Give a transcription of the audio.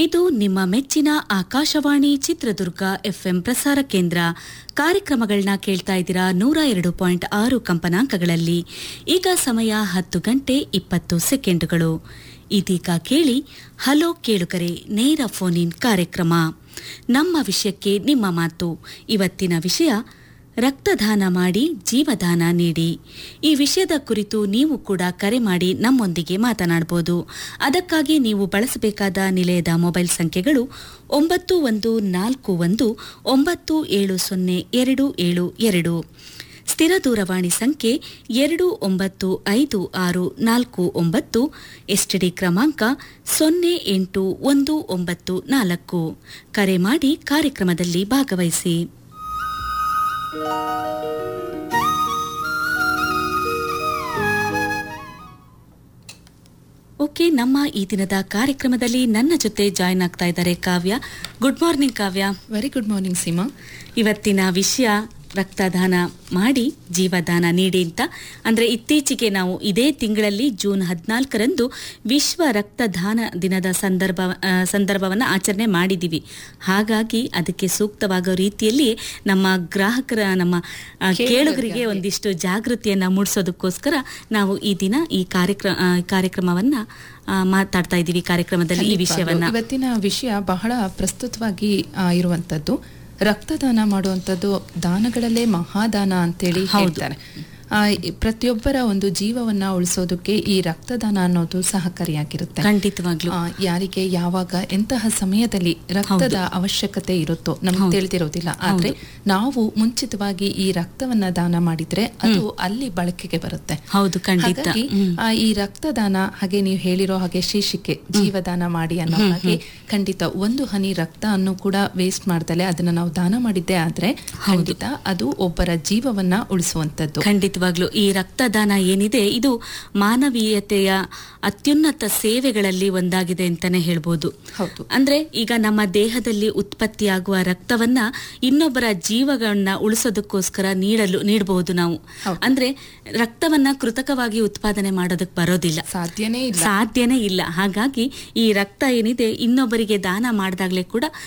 ಇದು ನಿಮ್ಮ ಮೆಚ್ಚಿನ ಆಕಾಶವಾಣಿ ಚಿತ್ರದುರ್ಗ ಎಫ್ಎಂ ಪ್ರಸಾರ ಕೇಂದ್ರ ಕಾರ್ಯಕ್ರಮಗಳನ್ನ ಕೇಳ್ತಾ ಇದ್ದೀರಾ ನೂರ ಎರಡು ಪಾಯಿಂಟ್ ಆರು ಕಂಪನಾಂಕಗಳಲ್ಲಿ ಈಗ ಸಮಯ ಹತ್ತು ಗಂಟೆ ಇಪ್ಪತ್ತು ಸೆಕೆಂಡುಗಳು ಇದೀಗ ಕೇಳಿ ಹಲೋ ಕೇಳುಗರೆ ನೇರ ಫೋನ್ ಇನ್ ಕಾರ್ಯಕ್ರಮ ನಮ್ಮ ವಿಷಯಕ್ಕೆ ನಿಮ್ಮ ಮಾತು ಇವತ್ತಿನ ವಿಷಯ ರಕ್ತದಾನ ಮಾಡಿ ಜೀವದಾನ ನೀಡಿ ಈ ವಿಷಯದ ಕುರಿತು ನೀವು ಕೂಡ ಕರೆ ಮಾಡಿ ನಮ್ಮೊಂದಿಗೆ ಮಾತನಾಡಬಹುದು ಅದಕ್ಕಾಗಿ ನೀವು ಬಳಸಬೇಕಾದ ನಿಲಯದ ಮೊಬೈಲ್ ಸಂಖ್ಯೆಗಳು ಒಂಬತ್ತು ಒಂದು ನಾಲ್ಕು ಒಂದು ಒಂಬತ್ತು ಏಳು ಸೊನ್ನೆ ಎರಡು ಏಳು ಎರಡು ಸ್ಥಿರ ದೂರವಾಣಿ ಸಂಖ್ಯೆ ಎರಡು ಒಂಬತ್ತು ಐದು ಆರು ನಾಲ್ಕು ಒಂಬತ್ತು ಎಸ್ಟಿಡಿ ಕ್ರಮಾಂಕ ಸೊನ್ನೆ ಎಂಟು ಒಂದು ಒಂಬತ್ತು ನಾಲ್ಕು ಕರೆ ಮಾಡಿ ಕಾರ್ಯಕ್ರಮದಲ್ಲಿ ಭಾಗವಹಿಸಿ ಓಕೆ ನಮ್ಮ ಈ ದಿನದ ಕಾರ್ಯಕ್ರಮದಲ್ಲಿ ನನ್ನ ಜೊತೆ ಜಾಯ್ನ್ ಆಗ್ತಾ ಇದ್ದಾರೆ Kavya good morning Kavya very good morning Seema ಇವತ್ತಿನ ವಿಷಯ ರಕ್ತದಾನ ಮಾಡಿ ಜೀವದಾನ ನೀಡಿ ಅಂತ ಅಂದ್ರೆ ಇತ್ತೀಚೆಗೆ ನಾವು ಇದೇ ತಿಂಗಳಲ್ಲಿ ಜೂನ್ ಹದಿನಾಲ್ಕರಂದು ವಿಶ್ವ ರಕ್ತದಾನ ದಿನದ ಸಂದರ್ಭ ಆ, ಸಂದರ್ಭವನ್ನ ಆಚರಣೆ ಮಾಡಿದ್ದೀವಿ ಹಾಗಾಗಿ ಅದಕ್ಕೆ ಸೂಕ್ತವಾಗೋ ರೀತಿಯಲ್ಲಿ ನಮ್ಮ ಗ್ರಾಹಕರ ನಮ್ಮ ಆ, ಕೇಳುಗರಿಗೆ ಒಂದಿಷ್ಟು ಜಾಗೃತಿಯನ್ನ ಮೂಡಿಸೋದಕ್ಕೋಸ್ಕರ ನಾವು ಈ ದಿನ ಈ ಕಾರ್ಯಕ್ರಮ ಆ, ಕಾರ್ಯಕ್ರಮವನ್ನ ಆ, ಮಾತಾಡ್ತಾ ಇದ್ದೀವಿ ಕಾರ್ಯಕ್ರಮದಲ್ಲಿ ಈ ವಿಷಯವನ್ನ ಇವತ್ತಿನ ವಿಷಯ ಬಹಳ ಪ್ರಸ್ತುತವಾಗಿ ಆ, ಇರುವಂತದ್ದು ರಕ್ತದಾನ ಮಾಡುವಂತದ್ದು ದಾನಗಳಲ್ಲೇ ಮಹಾದಾನ ಅಂತೇಳಿ ಹೌದು. ಹೇಳ್ತಾರೆ ಆ, ಈ ಪ್ರತಿಯೊಬ್ಬರ ಒಂದು ಜೀವವನ್ನ ಉಳಿಸೋದಕ್ಕೆ ಈ ರಕ್ತದಾನ ಅನ್ನೋದು ಸಹಕಾರಿಯಾಗಿರುತ್ತೆ ಖಂಡಿತವಾಗ್ಲು ಆ, ಯಾರಿಗೆ ಯಾವಾಗ ಎಂತಹ ಸಮಯದಲ್ಲಿ ರಕ್ತದ ಅವಶ್ಯಕತೆ ಇರುತ್ತೋ ನಮ್ಗೆ ತಿಳಿದಿರೋದಿಲ್ಲ ಆದ್ರೆ ನಾವು ಮುಂಚಿತವಾಗಿ ಈ ರಕ್ತವನ್ನ ದಾನ ಮಾಡಿದ್ರೆ ಅದು ಅಲ್ಲಿ ಬಳಕೆಗೆ ಬರುತ್ತೆ ಹೌದು ಖಂಡಿತ ಹಾಗಾಗಿ ಆ, ಈ ರಕ್ತದಾನ ಹಾಗೆ ನೀವು ಹೇಳಿರೋ ಹಾಗೆ ಶೀರ್ಷಿಕೆ ಜೀವದಾನ ಮಾಡಿ ಅನ್ನೋ ಹಾಗೆ ಖಂಡಿತ ಒಂದು ಹನಿ ರಕ್ತ ಅನ್ನು ಕೂಡ ವೇಸ್ಟ್ ಮಾಡ್ದಲೆ ಅದನ್ನ ನಾವು ದಾನ ಮಾಡಿದ್ದೆ ಆದ್ರೆ ಖಂಡಿತ ಅದು ಒಬ್ಬರ ಜೀವವನ್ನ ಉಳಿಸುವಂತದ್ದು ಖಂಡಿತವಾಗ್ಲು ಈ ರಕ್ತದಾನ ಏನಿದೆ ಇದು ಮಾನವೀಯತೆಯ ಅತ್ಯುನ್ನತ ಸೇವೆಗಳಲ್ಲಿ ಒಂದಾಗಿದೆ ಅಂತಾನೆ ಹೇಳ್ಬೋದು ಹೌದು ಅಂದ್ರೆ ಈಗ ನಮ್ಮ ದೇಹದಲ್ಲಿ ಉತ್ಪತ್ತಿಯಾಗುವ ರಕ್ತವನ್ನ ಇನ್ನೊಬ್ಬರ ಜೀವಗಳನ್ನ ಉಳಿಸೋದಕ್ಕೋಸ್ಕರ ನೀಡಲು ನೀಡಬಹುದು ನಾವು ಹೌದು. ಅಂದ್ರೆ ರಕ್ತವನ್ನ ಕೃತಕವಾಗಿ ಉತ್ಪಾದನೆ ಮಾಡೋದಕ್ಕೆ ಬರೋದಿಲ್ಲ ಸಾಧ್ಯನೇ ಇಲ್ಲ ಸಾಧ್ಯನೇ ಇಲ್ಲ ಹಾಗಾಗಿ ಈ ರಕ್ತ ಏನಿದೆ ಇನ್ನೊಬ್ಬರಿಗೆ ದಾನ ಮಾಡಿದಾಗಲೇ ಕೂಡ